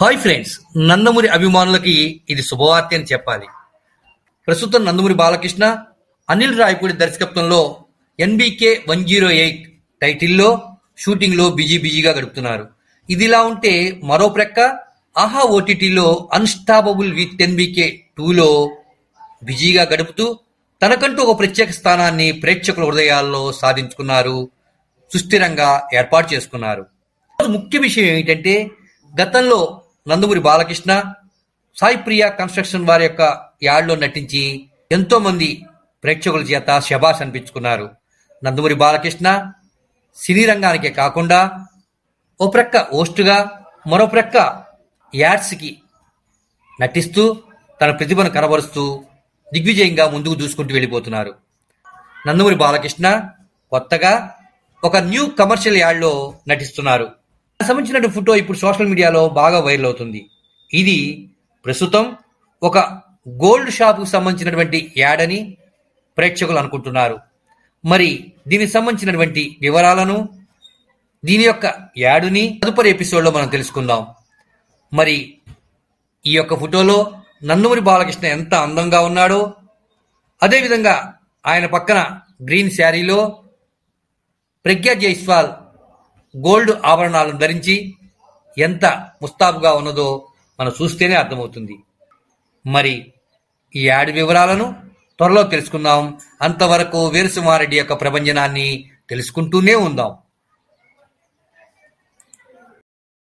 hi friends Nandamuri అభిమానులకి ఇది శుభవార్త అని చెప్పాలి ప్రస్తుతం నందమూరి బాలకృష్ణ అనిల్ రాయపూడి దర్శకత్వంలో ఎన్బికే వన్ జీరో ఎయిట్ టైటిల్లో షూటింగ్లో బిజీ బిజీగా గడుపుతున్నారు ఇదిలా ఉంటే మరో ప్రక్క ఆహా ఓటీటీలో అన్స్టాపబుల్ విత్ ఎన్బికే టూలో బిజీగా గడుపుతూ తనకంటూ ఒక ప్రత్యేక స్థానాన్ని ప్రేక్షకుల హృదయాల్లో సాధించుకున్నారు సుస్థిరంగా ఏర్పాటు చేసుకున్నారు ముఖ్య విషయం ఏమిటంటే గతంలో నందమూరి బాలకృష్ణ సాయి ప్రియ కన్స్ట్రక్షన్ వారి యొక్క యాడ్లో నటించి ఎంతో మంది ప్రేక్షకుల చేత శబాష్ అనిపించుకున్నారు నందమూరి బాలకృష్ణ సినీ రంగానికే కాకుండా ఓ ప్రక్క హోస్టుగా మరో ప్రక్క యాడ్స్కి నటిస్తూ తన ప్రతిభను కనబరుస్తూ దిగ్విజయంగా ముందుకు దూసుకుంటూ వెళ్ళిపోతున్నారు నందమూరి బాలకృష్ణ కొత్తగా ఒక న్యూ కమర్షియల్ యాడ్లో నటిస్తున్నారు దానికి సంబంధించిన ఫోటో ఇప్పుడు సోషల్ మీడియాలో బాగా వైరల్ అవుతుంది ఇది ప్రస్తుతం ఒక గోల్డ్ షాప్కు సంబంధించినటువంటి యాడ్ అని ప్రేక్షకులు అనుకుంటున్నారు మరి దీనికి సంబంధించినటువంటి వివరాలను దీని యొక్క యాడుని తదుపరి ఎపిసోడ్లో మనం తెలుసుకుందాం మరి ఈ యొక్క ఫోటోలో నందమూరి బాలకృష్ణ ఎంత అందంగా ఉన్నాడో అదేవిధంగా ఆయన పక్కన గ్రీన్ శారీలో ప్రజ్ఞా జైస్వాల్ గోల్డ్ ఆభరణాలను ధరించి ఎంత ముస్తాబుగా ఉన్నదో మనం చూస్తేనే అర్థమవుతుంది మరి ఈ యాడ్ వివరాలను త్వరలో తెలుసుకుందాం అంతవరకు వీరసింహారెడ్డి యొక్క ప్రభంజనాన్ని తెలుసుకుంటూనే ఉందాం